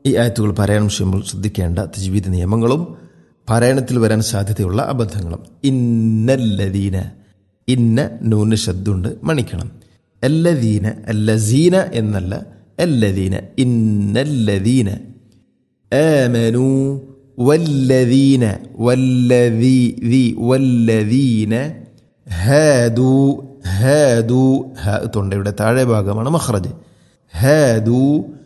ഈ ആയത്തുകൾ പാരായണം ചെയ്യുമ്പോൾ ശ്രദ്ധിക്കേണ്ട തജ്വീദ് നിയമങ്ങളും പാരായണത്തിൽ വരാൻ സാധ്യതയുള്ള അബദ്ധങ്ങളും ഇന്നല്ലദീന ഇന്ന നൂന് ശബ്ദുണ്ട് മണിക്കണം അല്ലദീന അല്ലസീന എന്നല്ല അല്ലദീന ഇന്നല്ലദീന آمنوا والذين والذي ذي والذين ഹാദു ഹാദു ഹ തൊണ്ടയുടെ താഴെ ഭാഗമാണ് മഖ്റജ് ഹാദു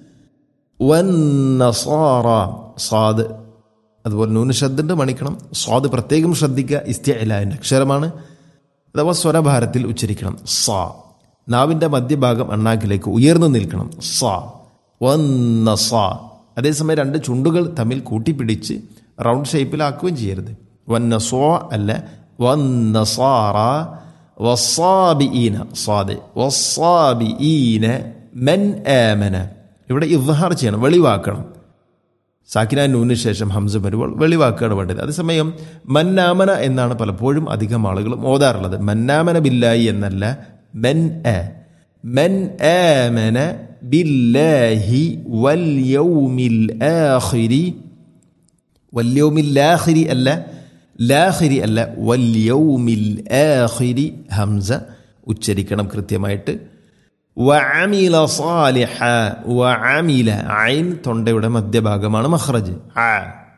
വന്നസാറ സാദ് അതുപോലെ നൂന് ശബ്ദുണ്ട് മണിക്കണം സ്വാദ് പ്രത്യേകം ശ്രദ്ധിക്കുക ഇസ്തിഅലാൻ്റെ അക്ഷരമാണ് അഥവാ സ്വരഭാരത്തിൽ ഉച്ചരിക്കണം സാ നാവിൻ്റെ മധ്യഭാഗം അണ്ണാക്കിലേക്ക് ഉയർന്നു നിൽക്കണം സാ വന്ന സാ അതേസമയം രണ്ട് ചുണ്ടുകൾ തമ്മിൽ കൂട്ടിപ്പിടിച്ച് റൗണ്ട് ഷേപ്പിലാക്കുകയും ചെയ്യരുത് വന്ന സോ അല്ല വന്ന സാറ വസാബിഈന സാദ് വസാബിഈന മൻ ആമന ഇവിടെ ഇവഹാർ ചെയ്യണം വെളിവാക്കണം സാക്കിന നൂന് ശേഷം ഹംസ വരുമ്പോൾ വെളിവാക്കുകയാണ് വേണ്ടത് അതേസമയം മന്നാമന എന്നാണ് പലപ്പോഴും അധികം ആളുകളും ഓതാറുള്ളത് മന്നാമന ബില്ലായി എന്നല്ല മൻ എ മൻ ആമന ബില്ലാഹി വൽ യൗമിൽ ആഖിരി വൽ യൗമിൽ ആഖിരി അല്ല ലാഖിരി അല്ല വൽ യൗമിൽ ആഖിരി ഹംസ ഉച്ചരിക്കണം കൃത്യമായിട്ട് വഅമില സാലിഹ വഅമില ഐൻ തൊണ്ടയുടെ മധ്യഭാഗമാണ് മഖ്റജ് ആ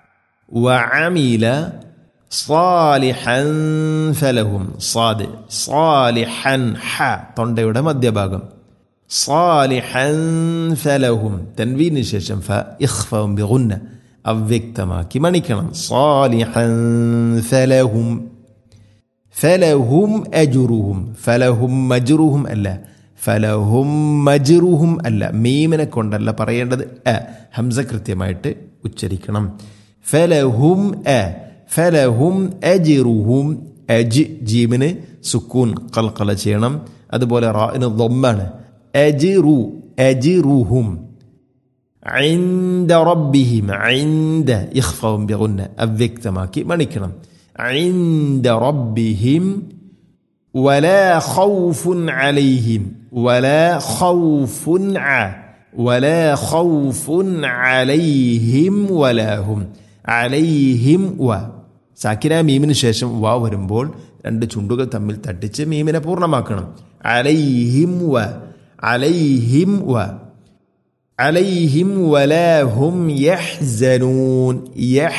വഅമില സാലിഹൻ ഫലഹും സാദ് സാലിഹൻ ഹ തൊണ്ടയുടെ മധ്യഭാഗം സാലിഹൻ ഫലഹും തൻവീന് ശേഷം ഫ ഇഖ്ഫം ബിഗുന്ന അവ്യക്തമാക്കി മണിക്കണം സാലിഹൻ ഫലഹും ഫലഹും അജുറുഹും ഫലഹും മജുറുഹും അല്ല ഫലഹും മജുറുഹും അല്ല മീമിനെ കൊണ്ടല്ല പറയേണ്ടത് അ ഹംസ കൃത്യമായിട്ട് ഉച്ചരിക്കണം ഫലഹും അ ഫലഹും അജിറുഹും അജ് ജീമിന് സുക്കൂൻ കൽക്കല ചെയ്യണം അതുപോലെ റാഇന് ദൊമ്മാണ് അജിറു അജിറുഹും عند ربهم عند إخفاهم بغنة أبيكتماكي مانيكرم عند ربهم ولا خوف عليهم ولا خوف ع ولا خوف عليهم ولا هم عليهم و സാക്കിന മീമിന് ശേഷം വ വരുമ്പോൾ രണ്ട് ചുണ്ടുകൾ തമ്മിൽ തട്ടിച്ച് മീമിനെ പൂർണ്ണമാക്കണം അലൈഹിം വ അലൈഹിം വ عليهم ولا هم يحزنون يح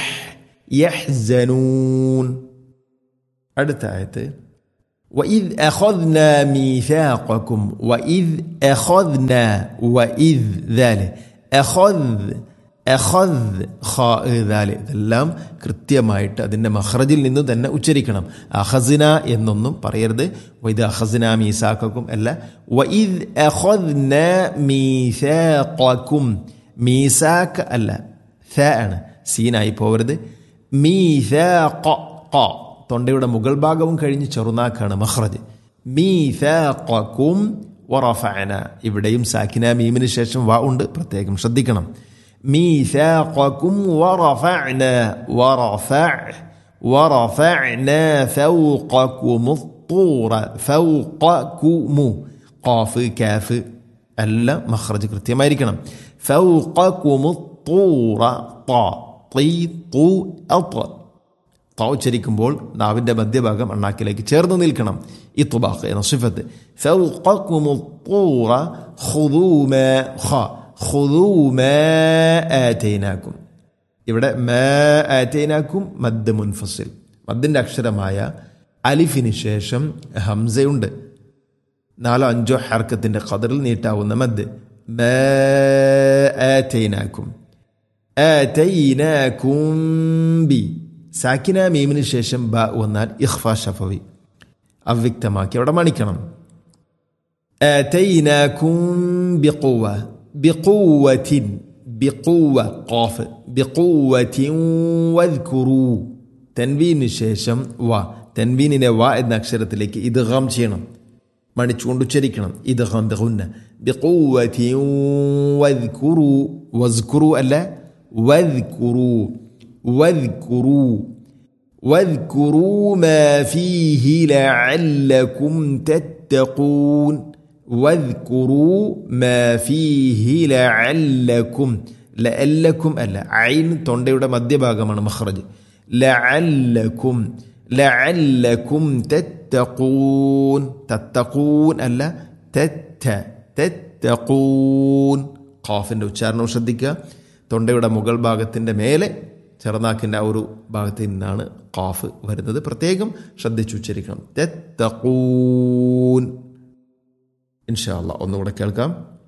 يحزنون അടുത്ത ആയത്ത് وإذ أخذنا ميثاقكم وإذ أخذنا وإذ ذلك أخذ أخذ خاء ذلك ഇതെല്ലാം കൃത്യമായിട്ട് അതിൻ്റെ മഹ്റജിൽ നിന്ന് തന്നെ ഉച്ചരിക്കണം അഹസിന എന്നൊന്നും പറയരുത് വൈദ് അഹസിന മീസാക്കും അല്ല വൈദ് അഖദ്ന മീസാക്കും മീസാക്ക് അല്ല ഥ ആണ് സീനായി പോകരുത് മീസാഖ ഖ തൊണ്ടയുടെ മുകൾ ഭാഗവും കഴിഞ്ഞ് ചെറുനാക്കാണ് മഹ്റജ് മീസാഖക്കും വറഫഅന ഇവിടെയും സാക്കിന മീമിന് ശേഷം വാ ഉണ്ട് പ്രത്യേകം ശ്രദ്ധിക്കണം ميثاقكم ورفعنا ورفع ورفعنا فوقكم الطور فوقكم قاف كاف ألا مخرج കൃത്യമായിരിക്കണം فوقكم الطور ط طي طو أط ط ഉച്ചരിക്കുമ്പോൾ നാവിൻ്റെ മധ്യഭാഗം അണ്ണാക്കിലേക്ക് ചേർന്ന് നിൽക്കണം ഇത്തുബാഖ് എന്ന സിഫത്ത് فوقكم الطور خذوا ما خ خذوا ما آتيناكم ഇവിടെ മാ ആറ്റൈനാക്കും മദ് മുൻഫസിൽ മദ്ദിൻ്റെ അക്ഷരമായ അലിഫിന് ശേഷം ഹംസയുണ്ട് നാലോ അഞ്ചോ ഹർക്കത്തിൻ്റെ ഖദറിൽ നീട്ടാവുന്ന മദ് മാ ആറ്റൈനാക്കും ആറ്റൈനാക്കും ബി സാക്കിന മീമിന് ശേഷം ബ വന്നാൽ ഇഖ്ഫ ഷഫവി അവ്യക്തമാക്കി അവിടെ മണിക്കണം ആറ്റൈനാക്കും ബിഖുവ بقوة بقوة قاف بقوة واذكروا തൻവീന് ശേഷം വ തൻവീനിനെ വ എന്ന അക്ഷരത്തിലേക്ക് ഇദ്ഗാം ചെയ്യണം മണിച്ചുകൊണ്ട് ഉച്ചരിക്കണം ഇദ്ഗാം ബിഗുന്ന ബിഖുവതി വദ്കുറു വസ്കുറു അല്ല വദ്കുറു വദ്കുറു واذكروا ما فيه لعلكم تتقون واذكروا ما فيه لعلكم ലഅല്ലക്കും അല്ല ഐൻ തൊണ്ടയുടെ മധ്യഭാഗമാണ് മഖ്റജ് ലഅല്ലക്കും ലഅല്ലക്കും തത്തഖൂൻ തത്തഖൂൻ അല്ല തെറ്റ തെത്തഖൂൻ ഖാഫിൻ്റെ ഉച്ചാരണം ശ്രദ്ധിക്കുക തൊണ്ടയുടെ മുകൾ ഭാഗത്തിൻ്റെ മേലെ ചെറുനാക്കിൻ്റെ ആ ഒരു ഭാഗത്ത് നിന്നാണ് ഖാഫ് വരുന്നത് പ്രത്യേകം ശ്രദ്ധിച്ചുച്ചരിക്കണം തെത്തഖൂൻ ഇൻഷാ അല്ലാ ഒന്നുകൂടെ കേൾക്കാം